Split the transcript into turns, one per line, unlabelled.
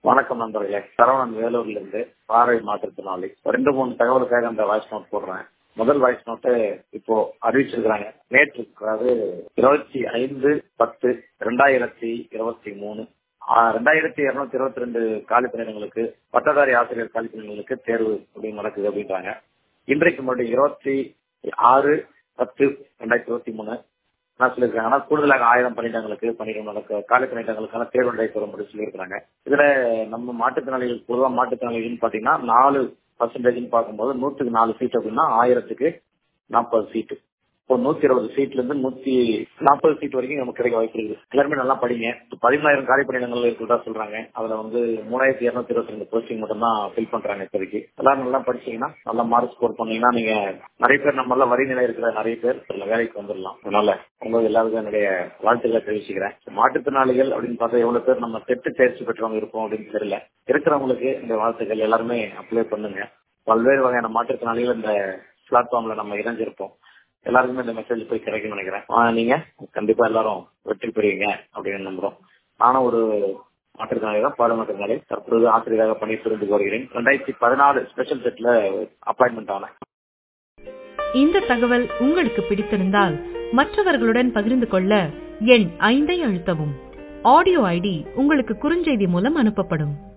வணக்கம் நண்பர்களே சரவணன் வேலூர்ல இருந்து பார்வை மாற்றுத்திறனாளி ரெண்டு மூணு தகவலுக்காக அந்த வாய்ஸ் நோட் போடுறேன் முதல் வாய்ஸ் நோட்டு இப்போ அறிவிச்சிருக்கிறாங்க நேற்று அதாவது இருபத்தி ஐந்து பத்து ரெண்டாயிரத்தி இருபத்தி மூணு ரெண்டாயிரத்தி இருநூத்தி இருபத்தி ரெண்டு காலி பணியிடங்களுக்கு பட்டதாரி ஆசிரியர் காலி பணியிடங்களுக்கு தேர்வு அப்படின்னு நடக்குது அப்படின்றாங்க இன்றைக்கு மறுபடியும் இருபத்தி ஆறு பத்து ரெண்டாயிரத்தி இருபத்தி மூணு என்ன சொல்லியிருக்காங்க ஆனால் கூடுதலாக ஆயிரம் பணியிடங்களுக்கு பணியிடம் காலி பணியிடங்களுக்கான தேர்வு நடைபெறும் அப்படின்னு சொல்லியிருக்காங்க இதுல நம்ம மாற்றுத்திறனாளிகள் பொதுவாக மாற்றுத்திறனாளிகள்னு பாத்தீங்கன்னா நாலு பர்சன்டேஜ்னு பார்க்கும்போது நூற்றுக்கு நாலு சீட் அப்படின்னா ஆயிரத்துக்கு நாற்பது சீட்டு இப்போ நூத்தி இருபது சீட்ல இருந்து நூத்தி நாற்பது சீட் வரைக்கும் நமக்கு கிடைக்க வாய்ப்பு இருக்கு எல்லாருமே நல்லா படிங்க பதிமூணாயிரம் காலி பணியிடங்கள் இருக்கிறதா சொல்றாங்க அதுல வந்து மூணாயிரத்தி இருநூத்தி இருபத்தி ரெண்டு போஸ்டிங் மட்டும் தான் ஃபில் பண்றாங்க இப்போதைக்கு எல்லாரும் நல்லா படிச்சீங்கன்னா நல்ல மார்க் ஸ்கோர் பண்ணீங்கன்னா நீங்க நிறைய பேர் நம்மள வரி நிலை இருக்கிற நிறைய பேர் வேலைக்கு வந்துடலாம் அதனால உங்களுக்கு எல்லாருக்கும் என்னுடைய வாழ்த்துக்களை தெரிவிச்சுக்கிறேன் மாற்றுத்திறனாளிகள் அப்படின்னு பார்த்தா எவ்வளவு பேர் நம்ம தெட்டு தேர்ச்சி பெற்றவங்க இருப்போம் அப்படின்னு தெரியல இருக்கிறவங்களுக்கு இந்த வாழ்த்துக்கள் எல்லாருமே அப்ளை பண்ணுங்க பல்வேறு வகையான மாற்றுத்திறனாளிகள் இந்த பிளாட்ஃபார்ம்ல நம்ம இணைஞ்சிருப்போம் எல்லாருக்குமே இந்த மெசேஜ் போய் கிடைக்கும்னு நினைக்கிறேன் நீங்க கண்டிப்பா எல்லாரும் வெற்றி பெறுவீங்க அப்படின்னு நம்புறோம் நானும் ஒரு மாற்றுத்திறனாளி தான் பாடமாற்றுத்திறனாளி தற்போது ஆசிரியராக பணி புரிந்து வருகிறேன் ரெண்டாயிரத்தி பதினாலு ஸ்பெஷல் செட்ல அப்பாயின்மெண்ட் ஆனேன்
இந்த தகவல் உங்களுக்கு பிடித்திருந்தால் மற்றவர்களுடன் பகிர்ந்து கொள்ள எண் ஐந்தை அழுத்தவும் ஆடியோ ஐடி உங்களுக்கு குறுஞ்செய்தி மூலம் அனுப்பப்படும்